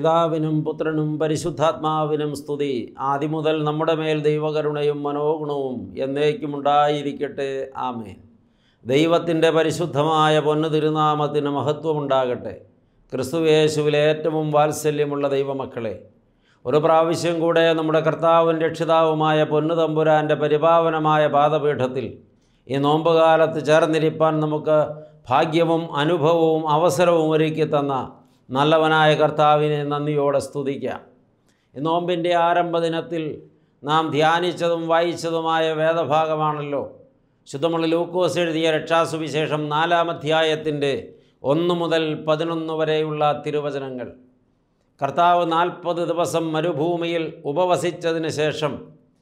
പിതാവിനും പുത്രനും പരിശുദ്ധാത്മാവിനും സ്തുതി ആദിമുതൽ നമ്മുടെ മേൽ ദൈവകരുണയും മനോഗുണവും എന്നേക്കും ഉണ്ടായിരിക്കട്ടെ ആമേൻ ദൈവത്തിൻ്റെ പരിശുദ്ധമായ പൊന്നു തിരുനാമത്തിന് മഹത്വമുണ്ടാകട്ടെ ക്രിസ്തുവേശുവിൽ ഏറ്റവും വാത്സല്യമുള്ള ദൈവമക്കളെ ഒരു പ്രാവശ്യം കൂടെ നമ്മുടെ കർത്താവും രക്ഷിതാവുമായ പൊന്നു തമ്പുരാൻ്റെ പരിപാവനമായ പാദപീഠത്തിൽ ഈ നോമ്പുകാലത്ത് ചേർന്നിരിപ്പാൻ നമുക്ക് ഭാഗ്യവും അനുഭവവും അവസരവും ഒരുക്കി തന്ന നല്ലവനായ കർത്താവിനെ നന്ദിയോടെ സ്തുതിക്കാം ഈ നോമ്പിൻ്റെ ആരംഭ ദിനത്തിൽ നാം ധ്യാനിച്ചതും വായിച്ചതുമായ വേദഭാഗമാണല്ലോ ശുദ്ധമുള്ള ലൂക്കോസ് എഴുതിയ രക്ഷാസുവിശേഷം നാലാം അധ്യായത്തിൻ്റെ ഒന്ന് മുതൽ പതിനൊന്ന് വരെയുള്ള തിരുവചനങ്ങൾ കർത്താവ് നാൽപ്പത് ദിവസം മരുഭൂമിയിൽ ഉപവസിച്ചതിന് ശേഷം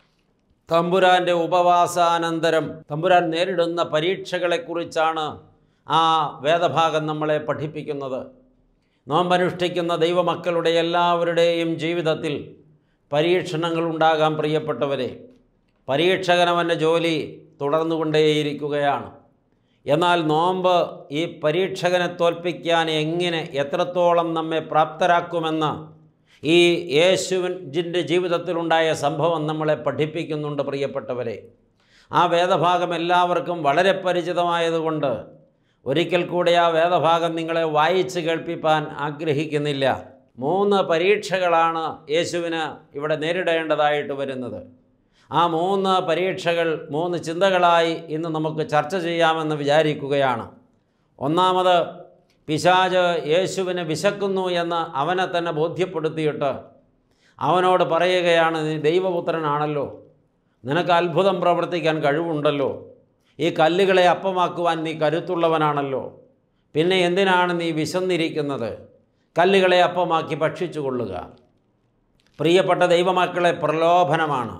തമ്പുരാൻ്റെ ഉപവാസാനന്തരം തമ്പുരാൻ നേരിടുന്ന പരീക്ഷകളെക്കുറിച്ചാണ് ആ വേദഭാഗം നമ്മളെ പഠിപ്പിക്കുന്നത് നോമ്പനുഷ്ഠിക്കുന്ന ദൈവമക്കളുടെ എല്ലാവരുടെയും ജീവിതത്തിൽ പരീക്ഷണങ്ങൾ ഉണ്ടാകാൻ പ്രിയപ്പെട്ടവരെ പരീക്ഷകനവൻ്റെ ജോലി തുടർന്നുകൊണ്ടേയിരിക്കുകയാണ് എന്നാൽ നോമ്പ് ഈ പരീക്ഷകനെ തോൽപ്പിക്കാൻ എങ്ങനെ എത്രത്തോളം നമ്മെ പ്രാപ്തരാക്കുമെന്ന് ഈ യേശുവിൻ്റെ ജീവിതത്തിലുണ്ടായ സംഭവം നമ്മളെ പഠിപ്പിക്കുന്നുണ്ട് പ്രിയപ്പെട്ടവരെ ആ വേദഭാഗം എല്ലാവർക്കും വളരെ പരിചിതമായതുകൊണ്ട് ഒരിക്കൽ കൂടി ആ വേദഭാഗം നിങ്ങളെ വായിച്ച് കേൾപ്പിപ്പാൻ ആഗ്രഹിക്കുന്നില്ല മൂന്ന് പരീക്ഷകളാണ് യേശുവിന് ഇവിടെ നേരിടേണ്ടതായിട്ട് വരുന്നത് ആ മൂന്ന് പരീക്ഷകൾ മൂന്ന് ചിന്തകളായി ഇന്ന് നമുക്ക് ചർച്ച ചെയ്യാമെന്ന് വിചാരിക്കുകയാണ് ഒന്നാമത് പിശാജ് യേശുവിനെ വിശക്കുന്നു എന്ന് അവനെ തന്നെ ബോധ്യപ്പെടുത്തിയിട്ട് അവനോട് പറയുകയാണ് നീ ദൈവപുത്രനാണല്ലോ നിനക്ക് അത്ഭുതം പ്രവർത്തിക്കാൻ കഴിവുണ്ടല്ലോ ഈ കല്ലുകളെ അപ്പമാക്കുവാൻ നീ കരുത്തുള്ളവനാണല്ലോ പിന്നെ എന്തിനാണ് നീ വിശന്നിരിക്കുന്നത് കല്ലുകളെ അപ്പമാക്കി ഭക്ഷിച്ചു കൊള്ളുക പ്രിയപ്പെട്ട ദൈവമക്കളെ പ്രലോഭനമാണ്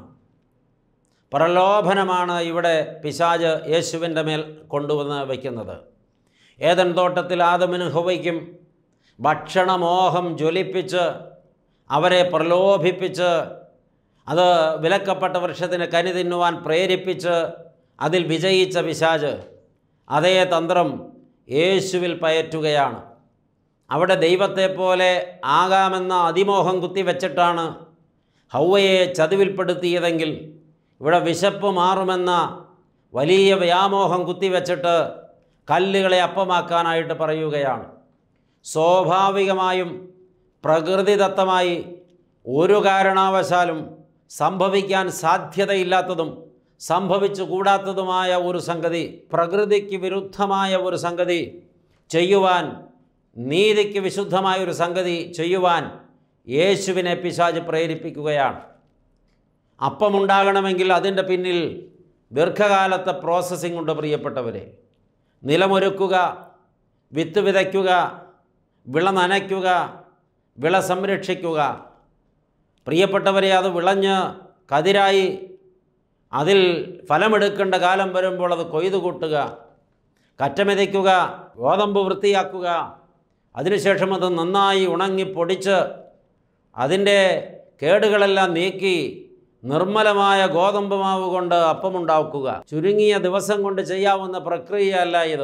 പ്രലോഭനമാണ് ഇവിടെ പിശാജ് യേശുവിൻ്റെ മേൽ കൊണ്ടുവന്ന് വയ്ക്കുന്നത് ഏതൻ തോട്ടത്തിൽ ആദമിനും ഹുവയ്ക്കും ഭക്ഷണമോഹം ജ്വലിപ്പിച്ച് അവരെ പ്രലോഭിപ്പിച്ച് അത് വിലക്കപ്പെട്ട വൃക്ഷത്തിന് കനി തിന്നുവാൻ പ്രേരിപ്പിച്ച് അതിൽ വിജയിച്ച പിശാജ് അതേ തന്ത്രം യേശുവിൽ പയറ്റുകയാണ് അവിടെ ദൈവത്തെ പോലെ ആകാമെന്ന അതിമോഹം കുത്തിവെച്ചിട്ടാണ് ഹൗവയെ ചതിവിൽപ്പെടുത്തിയതെങ്കിൽ ഇവിടെ വിശപ്പ് മാറുമെന്ന വലിയ വ്യാമോഹം കുത്തിവെച്ചിട്ട് കല്ലുകളെ അപ്പമാക്കാനായിട്ട് പറയുകയാണ് സ്വാഭാവികമായും പ്രകൃതിദത്തമായി ഒരു കാരണവശാലും സംഭവിക്കാൻ സാധ്യതയില്ലാത്തതും സംഭവിച്ചു കൂടാത്തതുമായ ഒരു സംഗതി പ്രകൃതിക്ക് വിരുദ്ധമായ ഒരു സംഗതി ചെയ്യുവാൻ നീതിക്ക് വിശുദ്ധമായ ഒരു സംഗതി ചെയ്യുവാൻ യേശുവിനെ പിശാജ് പ്രേരിപ്പിക്കുകയാണ് അപ്പമുണ്ടാകണമെങ്കിൽ അതിൻ്റെ പിന്നിൽ ദീർഘകാലത്തെ പ്രോസസ്സിംഗ് ഉണ്ട് പ്രിയപ്പെട്ടവരെ നിലമൊരുക്കുക വിത്ത് വിതയ്ക്കുക വിള നനയ്ക്കുക വിള സംരക്ഷിക്കുക പ്രിയപ്പെട്ടവരെ അത് വിളഞ്ഞ് കതിരായി അതിൽ ഫലമെടുക്കേണ്ട കാലം വരുമ്പോൾ അത് കൊയ്തു കൂട്ടുക കറ്റമെതിക്കുക ഗോതമ്പ് വൃത്തിയാക്കുക അതിനുശേഷം അത് നന്നായി ഉണങ്ങി പൊടിച്ച് അതിൻ്റെ കേടുകളെല്ലാം നീക്കി നിർമ്മലമായ ഗോതമ്പ് മാവ് കൊണ്ട് അപ്പമുണ്ടാക്കുക ചുരുങ്ങിയ ദിവസം കൊണ്ട് ചെയ്യാവുന്ന പ്രക്രിയയല്ല ഇത്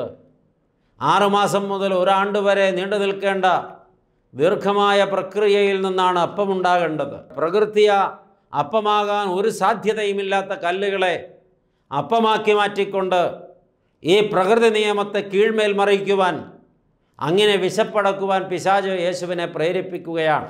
ആറുമാസം മുതൽ ഒരാണ്ട് വരെ നീണ്ടു നിൽക്കേണ്ട ദീർഘമായ പ്രക്രിയയിൽ നിന്നാണ് അപ്പമുണ്ടാകേണ്ടത് പ്രകൃതിയ അപ്പമാകാൻ ഒരു സാധ്യതയുമില്ലാത്ത കല്ലുകളെ അപ്പമാക്കി മാറ്റിക്കൊണ്ട് ഈ പ്രകൃതി നിയമത്തെ കീഴ്മേൽ മറിക്കുവാൻ അങ്ങനെ വിശപ്പടക്കുവാൻ പിശാജ് യേശുവിനെ പ്രേരിപ്പിക്കുകയാണ്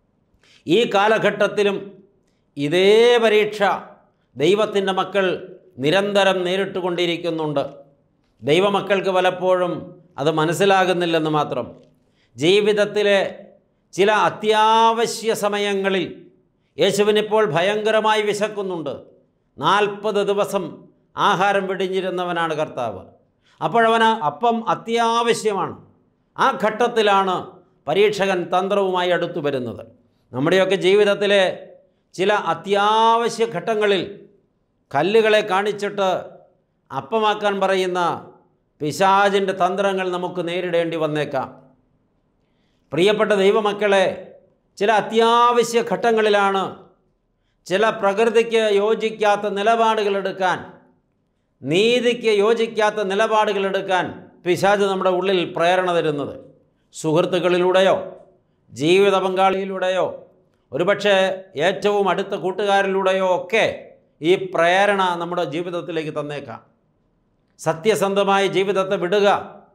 ഈ കാലഘട്ടത്തിലും ഇതേ പരീക്ഷ ദൈവത്തിൻ്റെ മക്കൾ നിരന്തരം നേരിട്ടുകൊണ്ടിരിക്കുന്നുണ്ട് ദൈവമക്കൾക്ക് പലപ്പോഴും അത് മനസ്സിലാകുന്നില്ലെന്ന് മാത്രം ജീവിതത്തിലെ ചില അത്യാവശ്യ സമയങ്ങളിൽ യേശുവിനിപ്പോൾ ഭയങ്കരമായി വിശക്കുന്നുണ്ട് നാൽപ്പത് ദിവസം ആഹാരം വെടിഞ്ഞിരുന്നവനാണ് കർത്താവ് അപ്പോഴവന് അപ്പം അത്യാവശ്യമാണ് ആ ഘട്ടത്തിലാണ് പരീക്ഷകൻ തന്ത്രവുമായി അടുത്തു വരുന്നത് നമ്മുടെയൊക്കെ ജീവിതത്തിലെ ചില അത്യാവശ്യ ഘട്ടങ്ങളിൽ കല്ലുകളെ കാണിച്ചിട്ട് അപ്പമാക്കാൻ പറയുന്ന പിശാചിൻ്റെ തന്ത്രങ്ങൾ നമുക്ക് നേരിടേണ്ടി വന്നേക്കാം പ്രിയപ്പെട്ട ദൈവമക്കളെ ചില അത്യാവശ്യ ഘട്ടങ്ങളിലാണ് ചില പ്രകൃതിക്ക് യോജിക്കാത്ത നിലപാടുകൾ എടുക്കാൻ നീതിക്ക് യോജിക്കാത്ത നിലപാടുകൾ എടുക്കാൻ പിശാജ് നമ്മുടെ ഉള്ളിൽ പ്രേരണ തരുന്നത് സുഹൃത്തുക്കളിലൂടെയോ ജീവിത പങ്കാളിയിലൂടെയോ ഒരുപക്ഷെ ഏറ്റവും അടുത്ത കൂട്ടുകാരിലൂടെയോ ഒക്കെ ഈ പ്രേരണ നമ്മുടെ ജീവിതത്തിലേക്ക് തന്നേക്കാം സത്യസന്ധമായ ജീവിതത്തെ വിടുക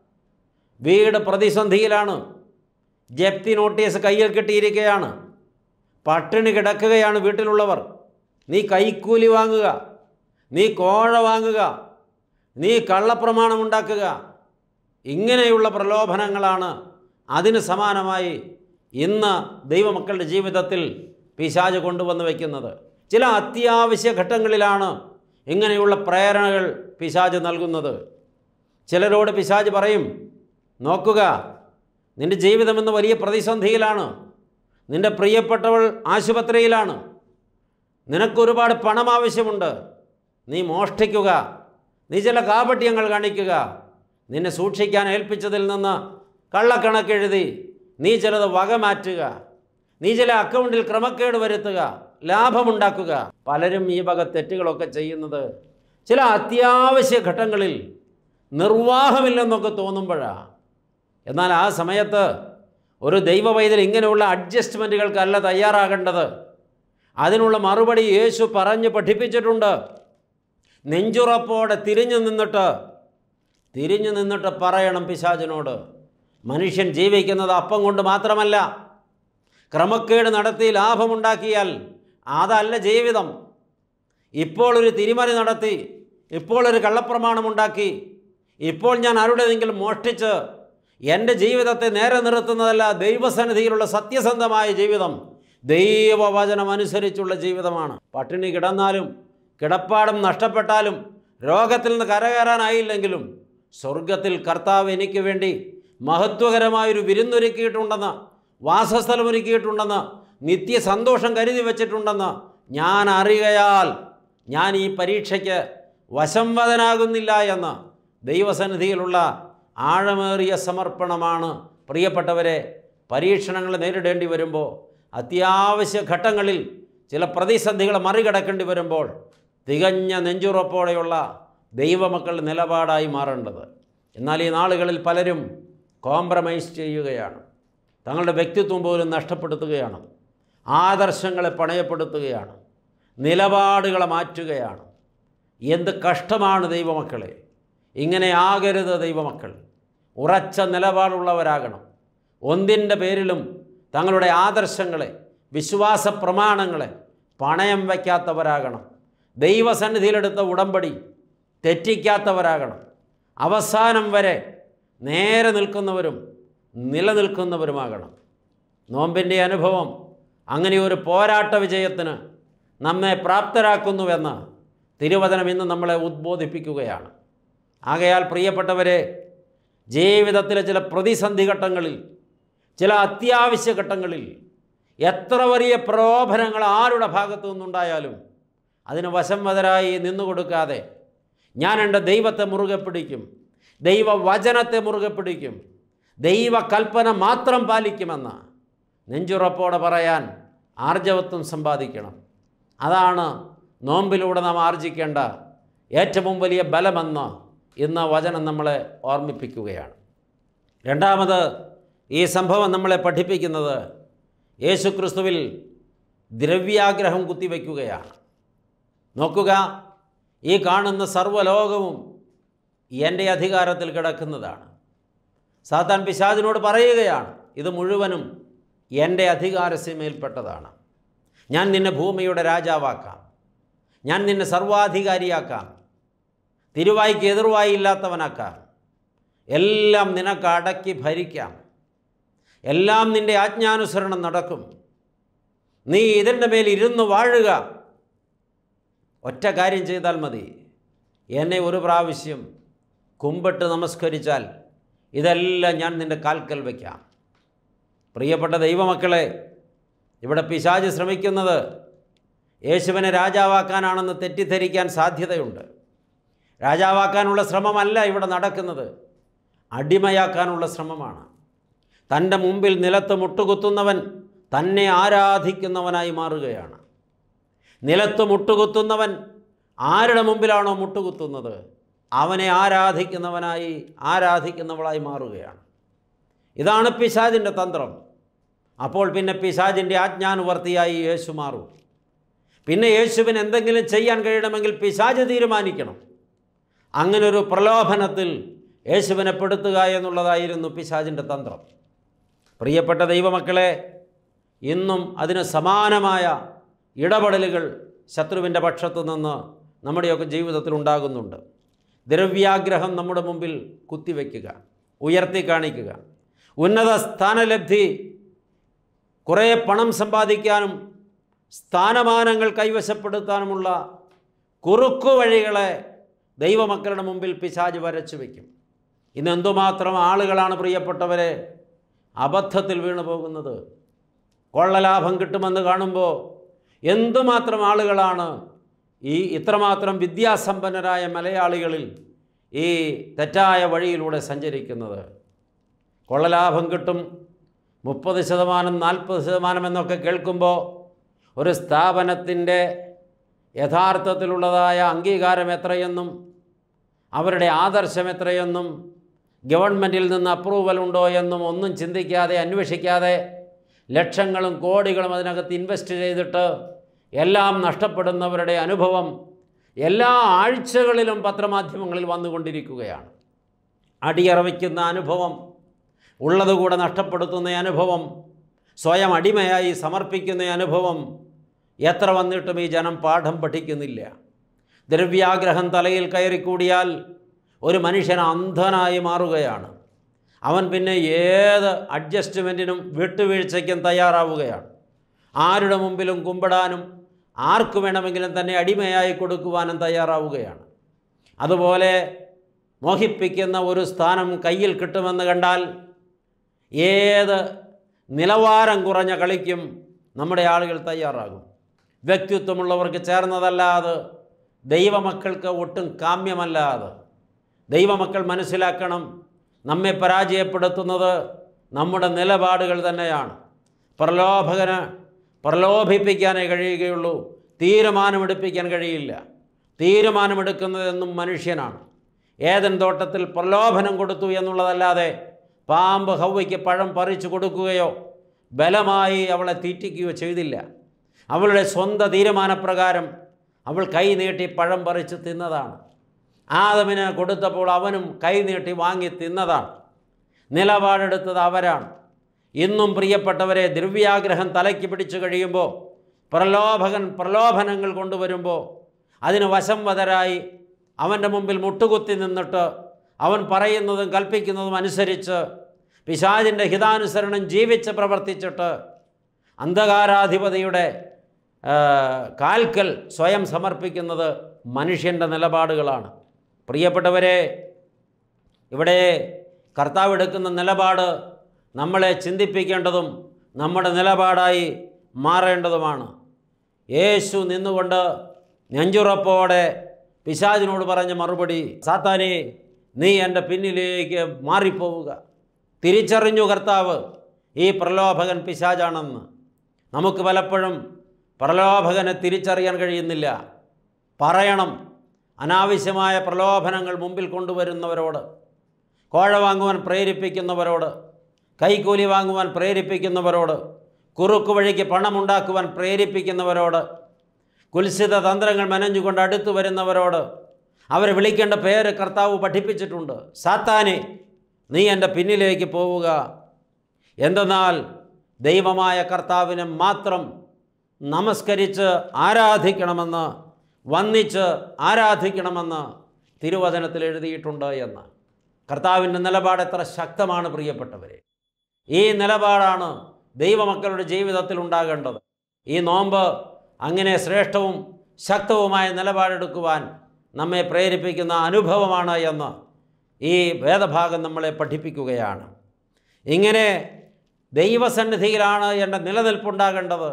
വീട് പ്രതിസന്ധിയിലാണ് ജപ്തി നോട്ടീസ് കയ്യിൽ കിട്ടിയിരിക്കുകയാണ് പട്ടിണി കിടക്കുകയാണ് വീട്ടിലുള്ളവർ നീ കൈക്കൂലി വാങ്ങുക നീ കോഴ വാങ്ങുക നീ കള്ളപ്രമാണം ഉണ്ടാക്കുക ഇങ്ങനെയുള്ള പ്രലോഭനങ്ങളാണ് അതിന് സമാനമായി ഇന്ന് ദൈവമക്കളുടെ ജീവിതത്തിൽ പിശാജ് കൊണ്ടുവന്ന് വയ്ക്കുന്നത് ചില അത്യാവശ്യ ഘട്ടങ്ങളിലാണ് ഇങ്ങനെയുള്ള പ്രേരണകൾ പിശാജ് നൽകുന്നത് ചിലരോട് പിശാജ് പറയും നോക്കുക നിൻ്റെ ജീവിതമെന്ന് വലിയ പ്രതിസന്ധിയിലാണ് നിൻ്റെ പ്രിയപ്പെട്ടവൾ ആശുപത്രിയിലാണ് നിനക്കൊരുപാട് പണം ആവശ്യമുണ്ട് നീ മോഷ്ടിക്കുക നീ ചില കാപട്യങ്ങൾ കാണിക്കുക നിന്നെ സൂക്ഷിക്കാൻ ഏൽപ്പിച്ചതിൽ നിന്ന് കള്ളക്കണക്കെഴുതി നീ ചിലത് വകമാറ്റുക നീ ചില അക്കൗണ്ടിൽ ക്രമക്കേട് വരുത്തുക ലാഭമുണ്ടാക്കുക പലരും ഈ വക തെറ്റുകളൊക്കെ ചെയ്യുന്നത് ചില അത്യാവശ്യ ഘട്ടങ്ങളിൽ നിർവാഹമില്ലെന്നൊക്കെ തോന്നുമ്പോഴാണ് എന്നാൽ ആ സമയത്ത് ഒരു ദൈവവൈദ്യൻ ഇങ്ങനെയുള്ള അഡ്ജസ്റ്റ്മെൻറ്റുകൾക്കല്ല തയ്യാറാകേണ്ടത് അതിനുള്ള മറുപടി യേശു പറഞ്ഞ് പഠിപ്പിച്ചിട്ടുണ്ട് നെഞ്ചുറപ്പോടെ തിരിഞ്ഞു നിന്നിട്ട് തിരിഞ്ഞു നിന്നിട്ട് പറയണം പിശാചിനോട് മനുഷ്യൻ ജീവിക്കുന്നത് അപ്പം കൊണ്ട് മാത്രമല്ല ക്രമക്കേട് നടത്തി ലാഭമുണ്ടാക്കിയാൽ അതല്ല ജീവിതം ഇപ്പോൾ ഒരു തിരിമറി നടത്തി ഇപ്പോൾ ഒരു കള്ളപ്രമാണമുണ്ടാക്കി ഇപ്പോൾ ഞാൻ ആരുടേതെങ്കിലും മോഷ്ടിച്ച് എൻ്റെ ജീവിതത്തെ നേരെ നിർത്തുന്നതല്ല ദൈവസന്നിധിയിലുള്ള സത്യസന്ധമായ ജീവിതം ദൈവവചനം അനുസരിച്ചുള്ള ജീവിതമാണ് പട്ടിണി കിടന്നാലും കിടപ്പാടം നഷ്ടപ്പെട്ടാലും രോഗത്തിൽ നിന്ന് കരകയറാനായില്ലെങ്കിലും സ്വർഗത്തിൽ കർത്താവ് എനിക്ക് വേണ്ടി മഹത്വകരമായൊരു വിരുന്നൊരുക്കിയിട്ടുണ്ടെന്ന് വാസസ്ഥലം ഒരുക്കിയിട്ടുണ്ടെന്ന് നിത്യ സന്തോഷം കരുതി വച്ചിട്ടുണ്ടെന്ന് ഞാൻ അറിയയാൽ ഞാൻ ഈ പരീക്ഷയ്ക്ക് വശംവദനാകുന്നില്ല എന്ന് ദൈവസന്നിധിയിലുള്ള ആഴമേറിയ സമർപ്പണമാണ് പ്രിയപ്പെട്ടവരെ പരീക്ഷണങ്ങൾ നേരിടേണ്ടി വരുമ്പോൾ അത്യാവശ്യ ഘട്ടങ്ങളിൽ ചില പ്രതിസന്ധികളെ മറികടക്കേണ്ടി വരുമ്പോൾ തികഞ്ഞ നെഞ്ചുറപ്പോടെയുള്ള ദൈവമക്കൾ നിലപാടായി മാറേണ്ടത് എന്നാൽ ഈ നാളുകളിൽ പലരും കോംപ്രമൈസ് ചെയ്യുകയാണ് തങ്ങളുടെ വ്യക്തിത്വം പോലും നഷ്ടപ്പെടുത്തുകയാണ് ആദർശങ്ങളെ പണയപ്പെടുത്തുകയാണ് നിലപാടുകളെ മാറ്റുകയാണ് എന്ത് കഷ്ടമാണ് ദൈവമക്കളെ ഇങ്ങനെ ആകരുത് ദൈവമക്കൾ ഉറച്ച നിലപാടുള്ളവരാകണം ഒന്നിൻ്റെ പേരിലും തങ്ങളുടെ ആദർശങ്ങളെ വിശ്വാസ പ്രമാണങ്ങളെ പണയം വയ്ക്കാത്തവരാകണം ദൈവസന്നിധിയിലെടുത്ത ഉടമ്പടി തെറ്റിക്കാത്തവരാകണം അവസാനം വരെ നേരെ നിൽക്കുന്നവരും നിലനിൽക്കുന്നവരുമാകണം നോമ്പിൻ്റെ അനുഭവം അങ്ങനെ ഒരു പോരാട്ട വിജയത്തിന് നമ്മെ പ്രാപ്തരാക്കുന്നുവെന്ന് തിരുവചനം ഇന്ന് നമ്മളെ ഉദ്ബോധിപ്പിക്കുകയാണ് ആകയാൽ പ്രിയപ്പെട്ടവരെ ജീവിതത്തിലെ ചില പ്രതിസന്ധി ഘട്ടങ്ങളിൽ ചില അത്യാവശ്യ ഘട്ടങ്ങളിൽ എത്ര വലിയ പ്രലോഭനങ്ങൾ ആരുടെ ഭാഗത്തു നിന്നുണ്ടായാലും അതിന് വശംവതരായി നിന്നു കൊടുക്കാതെ ഞാൻ എൻ്റെ ദൈവത്തെ മുറുകെ പിടിക്കും ദൈവവചനത്തെ മുറുകെ പിടിക്കും ദൈവകൽപ്പന മാത്രം പാലിക്കുമെന്ന് നെഞ്ചുറപ്പോടെ പറയാൻ ആർജവത്വം സമ്പാദിക്കണം അതാണ് നോമ്പിലൂടെ നാം ആർജിക്കേണ്ട ഏറ്റവും വലിയ ബലമെന്ന് ഇന്ന് വചനം നമ്മളെ ഓർമ്മിപ്പിക്കുകയാണ് രണ്ടാമത് ഈ സംഭവം നമ്മളെ പഠിപ്പിക്കുന്നത് യേശുക്രിസ്തുവിൽ ദ്രവ്യാഗ്രഹം കുത്തിവെക്കുകയാണ് നോക്കുക ഈ കാണുന്ന സർവ്വലോകവും എൻ്റെ അധികാരത്തിൽ കിടക്കുന്നതാണ് സാത്താൻ പിശാചിനോട് പറയുകയാണ് ഇത് മുഴുവനും എൻ്റെ അധികാരസീമയിൽപ്പെട്ടതാണ് ഞാൻ നിന്നെ ഭൂമിയുടെ രാജാവാക്കാം ഞാൻ നിന്നെ സർവാധികാരിയാക്കാം തിരുവായിക്ക് എതിർവായി ഇല്ലാത്തവനാക്കാം എല്ലാം നിനക്ക് അടക്കി ഭരിക്കാം എല്ലാം നിൻ്റെ ആജ്ഞാനുസരണം നടക്കും നീ ഇതിൻ്റെ മേൽ ഇരുന്ന് വാഴുക ഒറ്റ കാര്യം ചെയ്താൽ മതി എന്നെ ഒരു പ്രാവശ്യം കുമ്പിട്ട് നമസ്കരിച്ചാൽ ഇതെല്ലാം ഞാൻ നിൻ്റെ കാൽക്കൽ വയ്ക്കാം പ്രിയപ്പെട്ട ദൈവമക്കളെ ഇവിടെ പിശാജ് ശ്രമിക്കുന്നത് യേശുവിനെ രാജാവാക്കാനാണെന്ന് തെറ്റിദ്ധരിക്കാൻ സാധ്യതയുണ്ട് രാജാവാക്കാനുള്ള ശ്രമമല്ല ഇവിടെ നടക്കുന്നത് അടിമയാക്കാനുള്ള ശ്രമമാണ് തൻ്റെ മുമ്പിൽ നിലത്ത് മുട്ടുകുത്തുന്നവൻ തന്നെ ആരാധിക്കുന്നവനായി മാറുകയാണ് നിലത്ത് മുട്ടുകുത്തുന്നവൻ ആരുടെ മുമ്പിലാണോ മുട്ടുകുത്തുന്നത് അവനെ ആരാധിക്കുന്നവനായി ആരാധിക്കുന്നവളായി മാറുകയാണ് ഇതാണ് പിശാജിൻ്റെ തന്ത്രം അപ്പോൾ പിന്നെ പിശാചിൻ്റെ ആജ്ഞാനുവർത്തിയായി യേശു മാറും പിന്നെ യേശുവിന് എന്തെങ്കിലും ചെയ്യാൻ കഴിയണമെങ്കിൽ പിശാച് തീരുമാനിക്കണം അങ്ങനൊരു പ്രലോഭനത്തിൽ യേശുവിനെ പെടുത്തുക എന്നുള്ളതായിരുന്നു പിശാചിൻ്റെ തന്ത്രം പ്രിയപ്പെട്ട ദൈവമക്കളെ ഇന്നും അതിന് സമാനമായ ഇടപെടലുകൾ ശത്രുവിൻ്റെ പക്ഷത്തു നിന്ന് നമ്മുടെയൊക്കെ ജീവിതത്തിൽ ഉണ്ടാകുന്നുണ്ട് ദ്രവ്യാഗ്രഹം നമ്മുടെ മുമ്പിൽ കുത്തിവെക്കുക ഉയർത്തി കാണിക്കുക ഉന്നത സ്ഥാനലബ്ധി കുറേ പണം സമ്പാദിക്കാനും സ്ഥാനമാനങ്ങൾ കൈവശപ്പെടുത്താനുമുള്ള കുറുക്കു വഴികളെ ദൈവമക്കളുടെ മുമ്പിൽ പിശാജ് വരച്ചു വയ്ക്കും ഇന്ന് എന്തുമാത്രം ആളുകളാണ് പ്രിയപ്പെട്ടവരെ അബദ്ധത്തിൽ വീണു പോകുന്നത് കൊള്ളലാഭം കിട്ടുമെന്ന് കാണുമ്പോൾ എന്തുമാത്രം ആളുകളാണ് ഈ ഇത്രമാത്രം വിദ്യാസമ്പന്നരായ മലയാളികളിൽ ഈ തെറ്റായ വഴിയിലൂടെ സഞ്ചരിക്കുന്നത് കൊള്ളലാഭം കിട്ടും മുപ്പത് ശതമാനം നാൽപ്പത് ശതമാനം എന്നൊക്കെ കേൾക്കുമ്പോൾ ഒരു സ്ഥാപനത്തിൻ്റെ യഥാർത്ഥത്തിലുള്ളതായ അംഗീകാരം എത്രയെന്നും അവരുടെ ആദർശം എത്രയെന്നും ഗവൺമെൻറ്റിൽ നിന്ന് അപ്രൂവൽ ഉണ്ടോ എന്നും ഒന്നും ചിന്തിക്കാതെ അന്വേഷിക്കാതെ ലക്ഷങ്ങളും കോടികളും അതിനകത്ത് ഇൻവെസ്റ്റ് ചെയ്തിട്ട് എല്ലാം നഷ്ടപ്പെടുന്നവരുടെ അനുഭവം എല്ലാ ആഴ്ചകളിലും പത്രമാധ്യമങ്ങളിൽ വന്നുകൊണ്ടിരിക്കുകയാണ് അടിയറവയ്ക്കുന്ന അനുഭവം ഉള്ളതുകൂടെ നഷ്ടപ്പെടുത്തുന്ന അനുഭവം സ്വയം അടിമയായി സമർപ്പിക്കുന്ന അനുഭവം എത്ര വന്നിട്ടും ഈ ജനം പാഠം പഠിക്കുന്നില്ല ദ്രവ്യാഗ്രഹം തലയിൽ കയറിക്കൂടിയാൽ ഒരു മനുഷ്യൻ അന്ധനായി മാറുകയാണ് അവൻ പിന്നെ ഏത് അഡ്ജസ്റ്റ്മെൻറ്റിനും വിട്ടുവീഴ്ചയ്ക്കും തയ്യാറാവുകയാണ് ആരുടെ മുമ്പിലും കുമ്പിടാനും ആർക്ക് വേണമെങ്കിലും തന്നെ അടിമയായി കൊടുക്കുവാനും തയ്യാറാവുകയാണ് അതുപോലെ മോഹിപ്പിക്കുന്ന ഒരു സ്ഥാനം കയ്യിൽ കിട്ടുമെന്ന് കണ്ടാൽ ഏത് നിലവാരം കുറഞ്ഞ കളിക്കും നമ്മുടെ ആളുകൾ തയ്യാറാകും വ്യക്തിത്വമുള്ളവർക്ക് ചേർന്നതല്ലാതെ ദൈവമക്കൾക്ക് ഒട്ടും കാമ്യമല്ലാതെ ദൈവമക്കൾ മനസ്സിലാക്കണം നമ്മെ പരാജയപ്പെടുത്തുന്നത് നമ്മുടെ നിലപാടുകൾ തന്നെയാണ് പ്രലോഭകന് പ്രലോഭിപ്പിക്കാനേ കഴിയുകയുള്ളൂ തീരുമാനമെടുപ്പിക്കാൻ കഴിയില്ല തീരുമാനമെടുക്കുന്നതെന്നും മനുഷ്യനാണ് ഏതൻ തോട്ടത്തിൽ പ്രലോഭനം കൊടുത്തു എന്നുള്ളതല്ലാതെ പാമ്പ് ഹൗവയ്ക്ക് പഴം പറിച്ചു കൊടുക്കുകയോ ബലമായി അവളെ തീറ്റിക്കുകയോ ചെയ്തില്ല അവളുടെ സ്വന്തം തീരുമാനപ്രകാരം അവൾ കൈ നീട്ടി പഴം പറിച്ച് തിന്നതാണ് ആദമിന് കൊടുത്തപ്പോൾ അവനും കൈ നീട്ടി വാങ്ങി തിന്നതാണ് നിലപാടെടുത്തത് അവരാണ് ഇന്നും പ്രിയപ്പെട്ടവരെ ദ്രവ്യാഗ്രഹം തലയ്ക്ക് പിടിച്ചു കഴിയുമ്പോൾ പ്രലോഭകൻ പ്രലോഭനങ്ങൾ കൊണ്ടുവരുമ്പോൾ അതിന് വശംവതരായി അവൻ്റെ മുമ്പിൽ മുട്ടുകുത്തി നിന്നിട്ട് അവൻ പറയുന്നതും കൽപ്പിക്കുന്നതും അനുസരിച്ച് പിശാചിൻ്റെ ഹിതാനുസരണം ജീവിച്ച് പ്രവർത്തിച്ചിട്ട് അന്ധകാരാധിപതിയുടെ ആ, കാൽക്കൽ സ്വയം സമർപ്പിക്കുന്നത് മനുഷ്യൻ്റെ നിലപാടുകളാണ് പ്രിയപ്പെട്ടവരെ ഇവിടെ കർത്താവ് എടുക്കുന്ന നിലപാട് നമ്മളെ ചിന്തിപ്പിക്കേണ്ടതും നമ്മുടെ നിലപാടായി മാറേണ്ടതുമാണ് യേശു നിന്നുകൊണ്ട് നെഞ്ചുറപ്പോടെ പിശാചിനോട് പറഞ്ഞ മറുപടി സാത്താനെ നീ എൻ്റെ പിന്നിലേക്ക് മാറിപ്പോവുക തിരിച്ചറിഞ്ഞു കർത്താവ് ഈ പ്രലോഭകൻ പിശാചാണെന്ന് നമുക്ക് പലപ്പോഴും പ്രലോഭകനെ തിരിച്ചറിയാൻ കഴിയുന്നില്ല പറയണം അനാവശ്യമായ പ്രലോഭനങ്ങൾ മുമ്പിൽ കൊണ്ടുവരുന്നവരോട് കോഴ വാങ്ങുവാൻ പ്രേരിപ്പിക്കുന്നവരോട് കൈക്കൂലി വാങ്ങുവാൻ പ്രേരിപ്പിക്കുന്നവരോട് കുറുക്കു വഴിക്ക് പണമുണ്ടാക്കുവാൻ പ്രേരിപ്പിക്കുന്നവരോട് കുൽസിത തന്ത്രങ്ങൾ മെനഞ്ഞുകൊണ്ട് അടുത്തു വരുന്നവരോട് അവരെ വിളിക്കേണ്ട പേര് കർത്താവ് പഠിപ്പിച്ചിട്ടുണ്ട് സാത്താനെ നീ എൻ്റെ പിന്നിലേക്ക് പോവുക എന്തെന്നാൽ ദൈവമായ കർത്താവിനെ മാത്രം നമസ്കരിച്ച് ആരാധിക്കണമെന്ന് വന്നിച്ച് ആരാധിക്കണമെന്ന് തിരുവചനത്തിൽ എഴുതിയിട്ടുണ്ട് എന്ന് കർത്താവിൻ്റെ നിലപാട് എത്ര ശക്തമാണ് പ്രിയപ്പെട്ടവരെ ഈ നിലപാടാണ് ദൈവമക്കളുടെ ജീവിതത്തിൽ ഉണ്ടാകേണ്ടത് ഈ നോമ്പ് അങ്ങനെ ശ്രേഷ്ഠവും ശക്തവുമായ നിലപാടെടുക്കുവാൻ നമ്മെ പ്രേരിപ്പിക്കുന്ന അനുഭവമാണ് എന്ന് ഈ വേദഭാഗം നമ്മളെ പഠിപ്പിക്കുകയാണ് ഇങ്ങനെ ദൈവസന്നിധിയിലാണ് എൻ്റെ നിലനിൽപ്പുണ്ടാകേണ്ടത്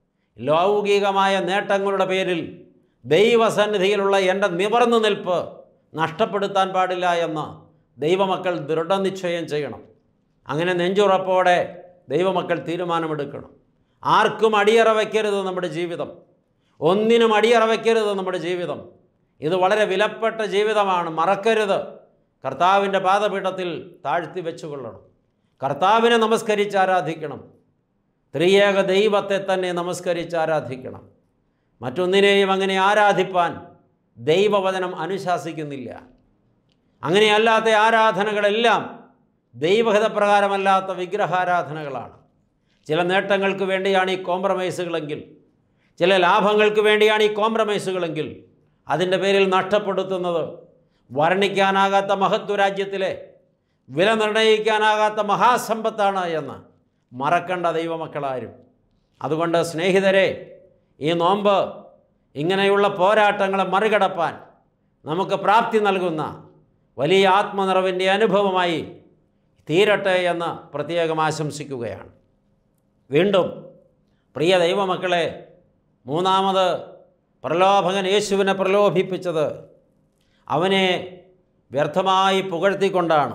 ലൗകികമായ നേട്ടങ്ങളുടെ പേരിൽ ദൈവസന്നിധിയിലുള്ള എൻ്റെ നിവർന്നു നിൽപ്പ് നഷ്ടപ്പെടുത്താൻ പാടില്ല എന്ന് ദൈവമക്കൾ ദൃഢനിശ്ചയം ചെയ്യണം അങ്ങനെ നെഞ്ചുറപ്പോടെ ദൈവമക്കൾ തീരുമാനമെടുക്കണം ആർക്കും അടിയറ വയ്ക്കരുത് നമ്മുടെ ജീവിതം ഒന്നിനും അടിയറ വയ്ക്കരുത് നമ്മുടെ ജീവിതം ഇത് വളരെ വിലപ്പെട്ട ജീവിതമാണ് മറക്കരുത് കർത്താവിൻ്റെ പാദപീഠത്തിൽ താഴ്ത്തി വെച്ചുകൊള്ളണം കർത്താവിനെ നമസ്കരിച്ച് ആരാധിക്കണം ത്രിയേക ദൈവത്തെ തന്നെ നമസ്കരിച്ച് ആരാധിക്കണം മറ്റൊന്നിനെയും അങ്ങനെ ആരാധിപ്പാൻ ദൈവവചനം അനുശാസിക്കുന്നില്ല അങ്ങനെയല്ലാത്ത ആരാധനകളെല്ലാം ദൈവഹിതപ്രകാരമല്ലാത്ത വിഗ്രഹാരാധനകളാണ് ചില നേട്ടങ്ങൾക്ക് വേണ്ടിയാണ് ഈ കോംപ്രമൈസുകളെങ്കിൽ ചില ലാഭങ്ങൾക്ക് വേണ്ടിയാണ് ഈ കോംപ്രമൈസുകളെങ്കിൽ അതിൻ്റെ പേരിൽ നഷ്ടപ്പെടുത്തുന്നത് വർണ്ണിക്കാനാകാത്ത മഹത്വരാജ്യത്തിലെ വില നിർണ്ണയിക്കാനാകാത്ത മഹാസമ്പത്താണ് എന്ന് മറക്കണ്ട ദൈവമക്കളാരും അതുകൊണ്ട് സ്നേഹിതരെ ഈ നോമ്പ് ഇങ്ങനെയുള്ള പോരാട്ടങ്ങളെ മറികടപ്പാൻ നമുക്ക് പ്രാപ്തി നൽകുന്ന വലിയ ആത്മനിറവിൻ്റെ അനുഭവമായി തീരട്ടെ എന്ന് പ്രത്യേകം ആശംസിക്കുകയാണ് വീണ്ടും പ്രിയ ദൈവമക്കളെ മൂന്നാമത് പ്രലോഭകൻ യേശുവിനെ പ്രലോഭിപ്പിച്ചത് അവനെ വ്യർത്ഥമായി പുകഴ്ത്തിക്കൊണ്ടാണ്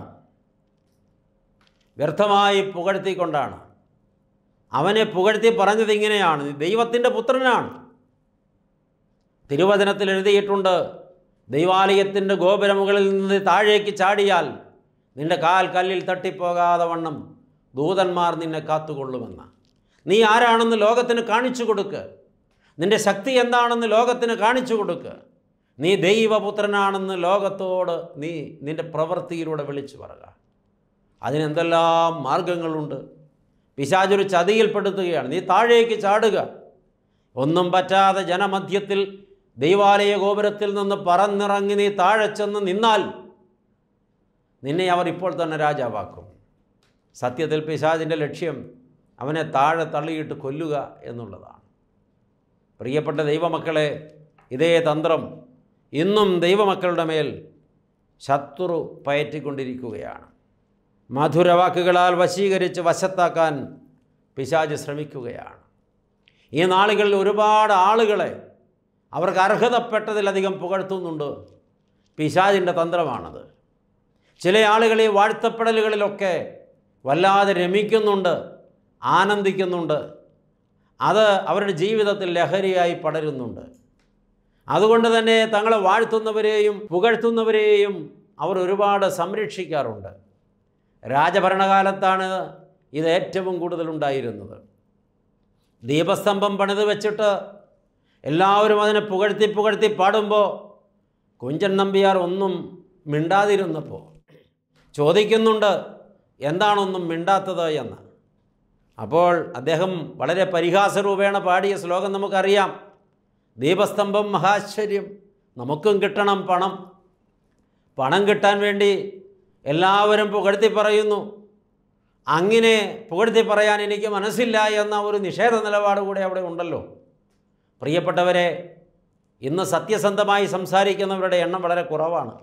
വ്യർത്ഥമായി പുകഴ്ത്തിക്കൊണ്ടാണ് അവനെ പുകഴ്ത്തി പറഞ്ഞത് ഇങ്ങനെയാണ് "നീ ദൈവത്തിൻ്റെ പുത്രനാണ് തിരുവചനത്തിൽ എഴുതിയിട്ടുണ്ട് ദൈവാലയത്തിൻ്റെ ഗോപുരമുകളിൽ നിന്ന് താഴേക്ക് ചാടിയാൽ നിന്റെ കാൽ കല്ലിൽ തട്ടിപ്പോകാതെ വണ്ണം ദൂതന്മാർ നിന്നെ കാത്തുകൊള്ളുമെന്ന് നീ ആരാണെന്ന് ലോകത്തിന് കാണിച്ചു കൊടുക്ക് നിന്റെ ശക്തി എന്താണെന്ന് ലോകത്തിന് കാണിച്ചു കൊടുക്ക് നീ ദൈവപുത്രനാണെന്ന് ലോകത്തോട് നീ നിന്റെ പ്രവൃത്തിയിലൂടെ വിളിച്ചു പറയുക അതിനെന്തെല്ലാം മാർഗങ്ങളുണ്ട് പിശാചൊരു ചതിയിൽപ്പെടുത്തുകയാണ് നീ താഴേക്ക് ചാടുക ഒന്നും പറ്റാതെ ജനമധ്യത്തിൽ ദൈവാലയ ഗോപുരത്തിൽ നിന്ന് പറന്നിറങ്ങി നീ താഴെ ചെന്ന് നിന്നാൽ നിന്നെ അവർ ഇപ്പോൾ തന്നെ രാജാവാക്കും സത്യത്തിൽ പിശാചിൻ്റെ ലക്ഷ്യം അവനെ താഴെ തള്ളിയിട്ട് കൊല്ലുക എന്നുള്ളതാണ് പ്രിയപ്പെട്ട ദൈവമക്കളെ ഇതേ തന്ത്രം ഇന്നും ദൈവമക്കളുടെ മേൽ ശത്രു പയറ്റിക്കൊണ്ടിരിക്കുകയാണ് മധുരവാക്കുകളാൽ വശീകരിച്ച് വശത്താക്കാൻ പിശാജ് ശ്രമിക്കുകയാണ് ഈ നാളുകളിൽ ഒരുപാട് ആളുകളെ അവർക്ക് അർഹതപ്പെട്ടതിലധികം പുകഴ്ത്തുന്നുണ്ട് പിശാജിൻ്റെ തന്ത്രമാണത് ചില ആളുകൾ ഈ വാഴ്ത്തപ്പെടലുകളിലൊക്കെ വല്ലാതെ രമിക്കുന്നുണ്ട് ആനന്ദിക്കുന്നുണ്ട് അത് അവരുടെ ജീവിതത്തിൽ ലഹരിയായി പടരുന്നുണ്ട് അതുകൊണ്ട് തന്നെ തങ്ങളെ വാഴ്ത്തുന്നവരെയും പുകഴ്ത്തുന്നവരെയും അവർ ഒരുപാട് സംരക്ഷിക്കാറുണ്ട് രാജഭരണകാലത്താണ് ഇത് ഏറ്റവും കൂടുതലുണ്ടായിരുന്നത് ദീപസ്തംഭം പണിത് വെച്ചിട്ട് എല്ലാവരും അതിനെ പുകഴ്ത്തി പുകഴ്ത്തി പാടുമ്പോൾ കുഞ്ചൻ നമ്പ്യാർ ഒന്നും മിണ്ടാതിരുന്നപ്പോൾ ചോദിക്കുന്നുണ്ട് എന്താണൊന്നും മിണ്ടാത്തത് എന്ന് അപ്പോൾ അദ്ദേഹം വളരെ പരിഹാസരൂപേണ പാടിയ ശ്ലോകം നമുക്കറിയാം ദീപസ്തംഭം മഹാശ്ചര്യം നമുക്കും കിട്ടണം പണം പണം കിട്ടാൻ വേണ്ടി എല്ലാവരും പുകഴ്ത്തി പറയുന്നു അങ്ങനെ പുകഴ്ത്തി പറയാൻ എനിക്ക് മനസ്സില്ല എന്ന ഒരു നിഷേധ നിലപാട് കൂടെ അവിടെ ഉണ്ടല്ലോ പ്രിയപ്പെട്ടവരെ ഇന്ന് സത്യസന്ധമായി സംസാരിക്കുന്നവരുടെ എണ്ണം വളരെ കുറവാണ്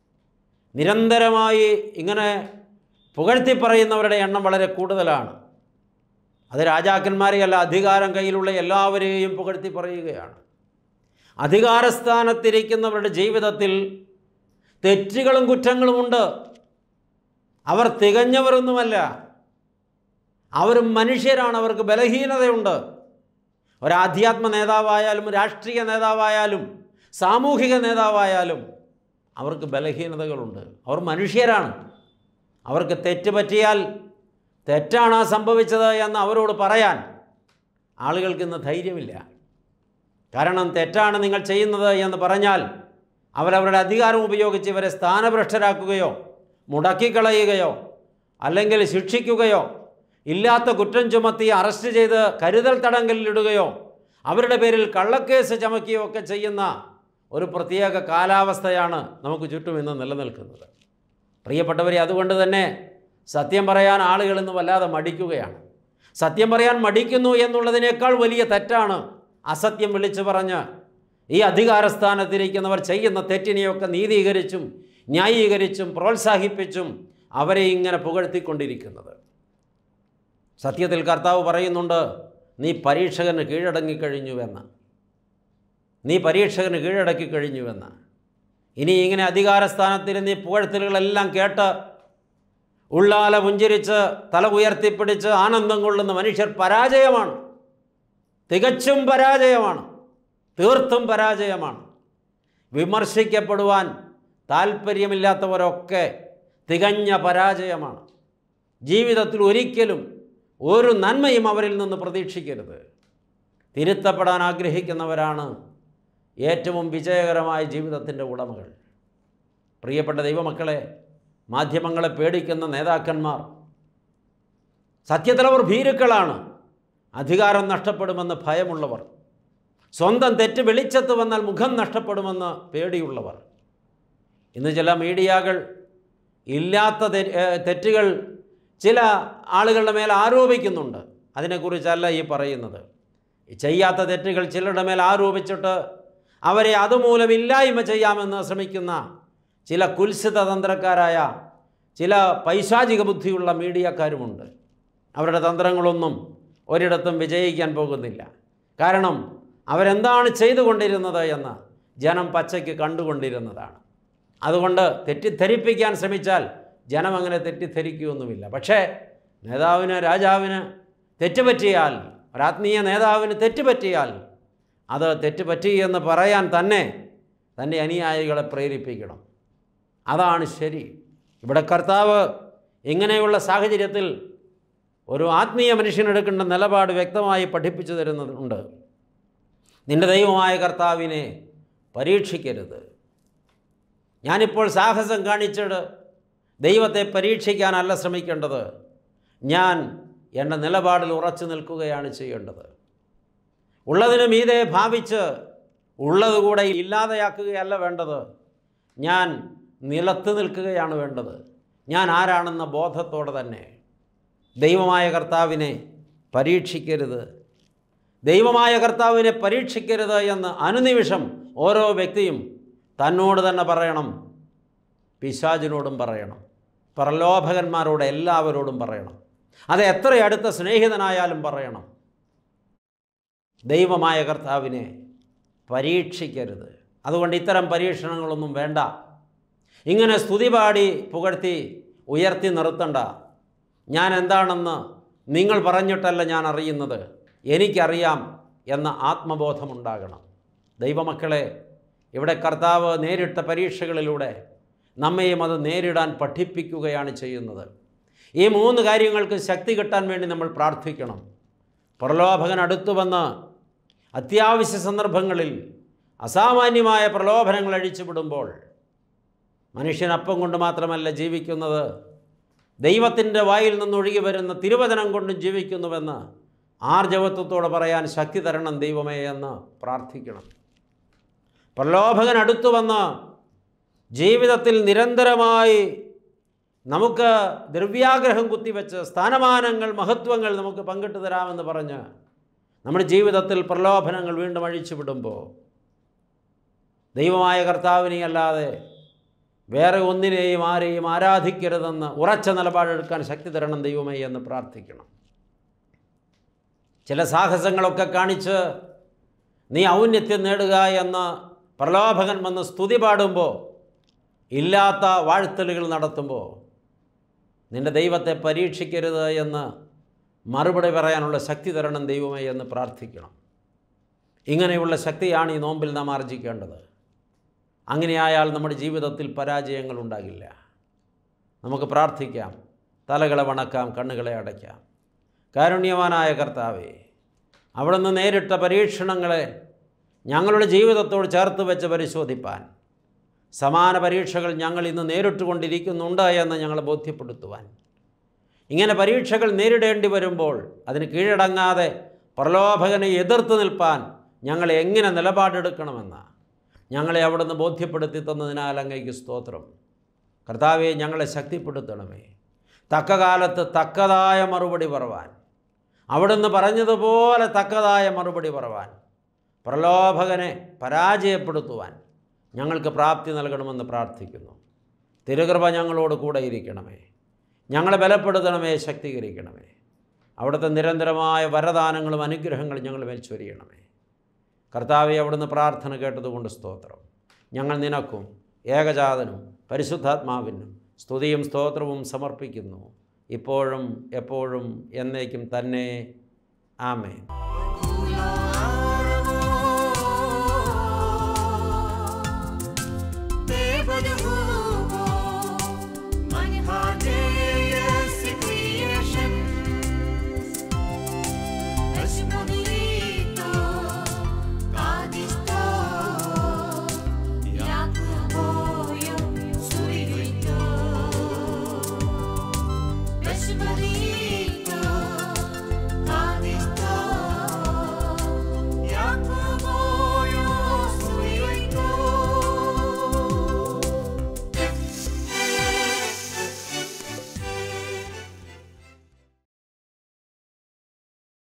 നിരന്തരമായി ഇങ്ങനെ പുകഴ്ത്തി പറയുന്നവരുടെ എണ്ണം വളരെ കൂടുതലാണ് അത് രാജാക്കന്മാരെയല്ല അധികാരം കയ്യിലുള്ള എല്ലാവരെയും പുകഴ്ത്തി പറയുകയാണ് അധികാരസ്ഥാനത്തിരിക്കുന്നവരുടെ ജീവിതത്തിൽ തെറ്റുകളും കുറ്റങ്ങളുമുണ്ട് അവർ തികഞ്ഞവരൊന്നുമല്ല അവർ മനുഷ്യരാണ് അവർക്ക് ബലഹീനതയുണ്ട് ഒരാധ്യാത്മ നേതാവായാലും രാഷ്ട്രീയ നേതാവായാലും സാമൂഹിക നേതാവായാലും അവർക്ക് ബലഹീനതകളുണ്ട് അവർ മനുഷ്യരാണ് അവർക്ക് തെറ്റ് പറ്റിയാൽ തെറ്റാണ് ആ സംഭവിച്ചത് എന്ന് അവരോട് പറയാൻ ആളുകൾക്ക് ഇന്ന് ധൈര്യമില്ല കാരണം തെറ്റാണ് നിങ്ങൾ ചെയ്യുന്നത് എന്ന് പറഞ്ഞാൽ അവരവരുടെ അധികാരം ഉപയോഗിച്ച് ഇവരെ സ്ഥാനഭ്രഷ്ടരാക്കുകയോ മുടക്കിക്കളയുകയോ അല്ലെങ്കിൽ ശിക്ഷിക്കുകയോ ഇല്ലാത്ത കുറ്റം ചുമത്തി അറസ്റ്റ് ചെയ്ത് കരുതൽ തടങ്കലിലിടുകയോ അവരുടെ പേരിൽ കള്ളക്കേസ് ചമക്കുകയോ ഒക്കെ ചെയ്യുന്ന ഒരു പ്രത്യേക കാലാവസ്ഥയാണ് നമുക്ക് ചുറ്റും ഇന്ന് നിലനിൽക്കുന്നത് പ്രിയപ്പെട്ടവരെ അതുകൊണ്ട് തന്നെ സത്യം പറയാൻ ആളുകൾ ഇന്ന് വല്ലാതെ മടിക്കുകയാണ് സത്യം പറയാൻ മടിക്കുന്നു എന്നുള്ളതിനേക്കാൾ വലിയ തെറ്റാണ് അസത്യം വിളിച്ചു പറഞ്ഞ് ഈ അധികാരസ്ഥാനത്തിരിക്കുന്നവർ ചെയ്യുന്ന തെറ്റിനെയൊക്കെ നീതീകരിച്ചും ന്യായീകരിച്ചും പ്രോത്സാഹിപ്പിച്ചും അവരെ ഇങ്ങനെ പുകഴ്ത്തിക്കൊണ്ടിരിക്കുന്നത് സത്യത്തിൽ കർത്താവ് പറയുന്നുണ്ട് നീ പരീക്ഷകന് കീഴടങ്ങിക്കഴിഞ്ഞുവെന്ന് നീ പരീക്ഷകന് കീഴടക്കി കഴിഞ്ഞുവെന്ന് ഇനി ഇങ്ങനെ അധികാരസ്ഥാനത്തിൽ നീ പുകഴ്ത്തലുകളെല്ലാം കേട്ട് ഉള്ളാല പുഞ്ചിരിച്ച് തല ഉയർത്തിപ്പിടിച്ച് ആനന്ദം കൊള്ളുന്ന മനുഷ്യർ പരാജയമാണ് തികച്ചും പരാജയമാണ് തീർത്തും പരാജയമാണ് വിമർശിക്കപ്പെടുവാൻ താല്പര്യമില്ലാത്തവരൊക്കെ തികഞ്ഞ പരാജയമാണ് ജീവിതത്തിൽ ഒരിക്കലും ഒരു നന്മയും അവരിൽ നിന്ന് പ്രതീക്ഷിക്കരുത് തിരുത്തപ്പെടാൻ ആഗ്രഹിക്കുന്നവരാണ് ഏറ്റവും വിജയകരമായ ജീവിതത്തിൻ്റെ ഉടമകൾ പ്രിയപ്പെട്ട ദൈവമക്കളെ മാധ്യമങ്ങളെ പേടിക്കുന്ന നേതാക്കന്മാർ സത്യത്തിൽ അവർ ഭീരുക്കളാണ് അധികാരം നഷ്ടപ്പെടുമെന്ന് ഭയമുള്ളവർ സ്വന്തം തെറ്റ് വെളിച്ചത്ത് വന്നാൽ മുഖം നഷ്ടപ്പെടുമെന്ന് പേടിയുള്ളവർ ഇന്ന് ചില മീഡിയകൾ ഇല്ലാത്ത തെ- ഏഹ് തെറ്റുകൾ ചില ആളുകളുടെ മേൽ ആരോപിക്കുന്നുണ്ട് അതിനെക്കുറിച്ചല്ല ഈ പറയുന്നത് ഈ ചെയ്യാത്ത തെറ്റുകൾ ചിലരുടെ മേൽ ആരോപിച്ചിട്ട് അവരെ അതുമൂലം ഇല്ലായ്മ ചെയ്യാമെന്ന് ശ്രമിക്കുന്ന ചില കുൽസിത തന്ത്രക്കാരായ ചില പൈശാചിക ബുദ്ധിയുള്ള മീഡിയക്കാരുമുണ്ട് അവരുടെ തന്ത്രങ്ങളൊന്നും ഒരിടത്തും വിജയിക്കാൻ പോകുന്നില്ല കാരണം അവരെന്താണ് ചെയ്തുകൊണ്ടിരുന്നത് എന്ന് ജനം പച്ചയ്ക്ക് കണ്ടുകൊണ്ടിരുന്നതാണ് അതുകൊണ്ട് തെറ്റിദ്ധരിപ്പിക്കാൻ ശ്രമിച്ചാൽ ജനം അങ്ങനെ തെറ്റിദ്ധരിക്കുകയൊന്നുമില്ല പക്ഷേ നേതാവിന് രാജാവിന് തെറ്റുപറ്റിയാൽ ഒരാത്മീയ നേതാവിന് തെറ്റുപറ്റിയാൽ അത് തെറ്റുപറ്റി എന്ന് പറയാൻ തന്നെ തൻ്റെ അനുയായികളെ പ്രേരിപ്പിക്കണം അതാണ് ശരി ഇവിടെ കർത്താവ് ഇങ്ങനെയുള്ള സാഹചര്യത്തിൽ ഒരു ആത്മീയ മനുഷ്യനെടുക്കേണ്ട നിലപാട് വ്യക്തമായി പഠിപ്പിച്ചു തരുന്നുണ്ട് നിന്റെ ദൈവമായ കർത്താവിനെ പരീക്ഷിക്കരുത് ഞാനിപ്പോൾ സാഹസം കാണിച്ചിട്ട് ദൈവത്തെ പരീക്ഷിക്കാനല്ല ശ്രമിക്കേണ്ടത് ഞാൻ എൻ്റെ നിലപാടിൽ ഉറച്ചു നിൽക്കുകയാണ് ചെയ്യേണ്ടത് ഉള്ളതിന് മീതെ ഭാവിച്ച് ഉള്ളത് കൂടെ ഇല്ലാതെയാക്കുകയല്ല വേണ്ടത് ഞാൻ നിലത്ത് നിൽക്കുകയാണ് വേണ്ടത് ഞാൻ ആരാണെന്ന ബോധത്തോടെ തന്നെ ദൈവമായ കർത്താവിനെ പരീക്ഷിക്കരുത് ദൈവമായ കർത്താവിനെ പരീക്ഷിക്കരുത് എന്ന് അനുനിമിഷം ഓരോ വ്യക്തിയും തന്നോട് തന്നെ പറയണം പിശാചിനോടും പറയണം പ്രലോഭകന്മാരോട് എല്ലാവരോടും പറയണം അത് എത്ര അടുത്ത സ്നേഹിതനായാലും പറയണം ദൈവമായ കർത്താവിനെ പരീക്ഷിക്കരുത് അതുകൊണ്ട് ഇത്തരം പരീക്ഷണങ്ങളൊന്നും വേണ്ട ഇങ്ങനെ സ്തുതി പാടി പുകഴ്ത്തി ഉയർത്തി നിർത്തണ്ട ഞാൻ എന്താണെന്ന് നിങ്ങൾ പറഞ്ഞിട്ടല്ല ഞാൻ അറിയുന്നത് എനിക്കറിയാം എന്ന ആത്മബോധമുണ്ടാകണം ദൈവമക്കളെ ഇവിടെ കർത്താവ് നേരിട്ട പരീക്ഷകളിലൂടെ നമ്മയും അത് നേരിടാൻ പഠിപ്പിക്കുകയാണ് ചെയ്യുന്നത് ഈ മൂന്ന് കാര്യങ്ങൾക്ക് ശക്തി കിട്ടാൻ വേണ്ടി നമ്മൾ പ്രാർത്ഥിക്കണം പ്രലോഭകൻ അടുത്തു വന്ന് അത്യാവശ്യ സന്ദർഭങ്ങളിൽ അസാമാന്യമായ പ്രലോഭനങ്ങൾ അഴിച്ചുവിടുമ്പോൾ മനുഷ്യൻ അപ്പം കൊണ്ട് മാത്രമല്ല ജീവിക്കുന്നത് ദൈവത്തിൻ്റെ വായിൽ നിന്നൊഴുകി വരുന്ന തിരുവചനം കൊണ്ടും ജീവിക്കുന്നുവെന്ന് ആർജവത്വത്തോടെ പറയാൻ ശക്തി തരണം ദൈവമേ എന്ന് പ്രാർത്ഥിക്കണം പ്രലോഭകൻ അടുത്തു വന്ന് ജീവിതത്തിൽ നിരന്തരമായി നമുക്ക് ദ്രവ്യാഗ്രഹം കുത്തിവെച്ച് സ്ഥാനമാനങ്ങൾ മഹത്വങ്ങൾ നമുക്ക് പങ്കിട്ട് തരാമെന്ന് പറഞ്ഞ് നമ്മുടെ ജീവിതത്തിൽ പ്രലോഭനങ്ങൾ വീണ്ടും അഴിച്ചു വിടുമ്പോൾ ദൈവമായ കർത്താവിനെ അല്ലാതെ വേറെ ഒന്നിനെയും ആരെയും ആരാധിക്കരുതെന്ന് ഉറച്ച നിലപാടെടുക്കാൻ ശക്തി തരണം ദൈവമേ എന്ന് പ്രാർത്ഥിക്കണം ചില സാഹസങ്ങളൊക്കെ കാണിച്ച് നീ ഔന്നത്യം നേടുക എന്ന് പ്രലോഭകൻ വന്ന് സ്തുതി പാടുമ്പോൾ ഇല്ലാത്ത വാഴ്ത്തലുകൾ നടത്തുമ്പോൾ നിന്റെ ദൈവത്തെ പരീക്ഷിക്കരുത് എന്ന് മറുപടി പറയാനുള്ള ശക്തി തരണം ദൈവമേ എന്ന് പ്രാർത്ഥിക്കണം ഇങ്ങനെയുള്ള ശക്തിയാണ് ഈ നോമ്പിൽ നാം ആർജിക്കേണ്ടത് അങ്ങനെയായാൽ നമ്മുടെ ജീവിതത്തിൽ പരാജയങ്ങൾ ഉണ്ടാകില്ല നമുക്ക് പ്രാർത്ഥിക്കാം തലകളെ വണക്കാം കണ്ണുകളെ അടയ്ക്കാം കാരുണ്യവാനായ കർത്താവേ അവിടുന്ന് നേരിട്ട പരീക്ഷണങ്ങളെ ഞങ്ങളുടെ ജീവിതത്തോട് ചേർത്ത് വെച്ച് പരിശോധിപ്പാൻ സമാന പരീക്ഷകൾ ഞങ്ങൾ ഇന്ന് നേരിട്ടുകൊണ്ടിരിക്കുന്നുണ്ട് എന്ന് ഞങ്ങളെ ബോധ്യപ്പെടുത്തുവാൻ ഇങ്ങനെ പരീക്ഷകൾ നേരിടേണ്ടി വരുമ്പോൾ അതിന് കീഴടങ്ങാതെ പ്രലോഭകനെ എതിർത്ത് നിൽപ്പാൻ ഞങ്ങൾ എങ്ങനെ നിലപാടെടുക്കണമെന്ന് ഞങ്ങളെ അവിടുന്ന് ബോധ്യപ്പെടുത്തി തന്നതിനാൽ അങ്ങേക്ക് സ്തോത്രം കർത്താവെ ഞങ്ങളെ ശക്തിപ്പെടുത്തണമേ തക്ക കാലത്ത് തക്കതായ മറുപടി പറവാൻ അവിടുന്ന് പറഞ്ഞതുപോലെ തക്കതായ മറുപടി പറവാൻ പ്രലോഭകനെ പരാജയപ്പെടുത്തുവാൻ ഞങ്ങൾക്ക് പ്രാപ്തി നൽകണമെന്ന് പ്രാർത്ഥിക്കുന്നു തിരുകൃപ ഞങ്ങളോട് കൂടെ ഇരിക്കണമേ ഞങ്ങളെ ബലപ്പെടുത്തണമേ ശക്തീകരിക്കണമേ അവിടുത്തെ നിരന്തരമായ വരദാനങ്ങളും അനുഗ്രഹങ്ങളും ഞങ്ങൾ മേൽ ചൊരിയണമേ കർത്താവെ അവിടുന്ന് പ്രാർത്ഥന കേട്ടതുകൊണ്ട് സ്തോത്രം ഞങ്ങൾ നിനക്കും ഏകജാതനും പരിശുദ്ധാത്മാവിനും സ്തുതിയും സ്തോത്രവും സമർപ്പിക്കുന്നു ഇപ്പോഴും എപ്പോഴും എന്നേക്കും തന്നെ ആമേൻ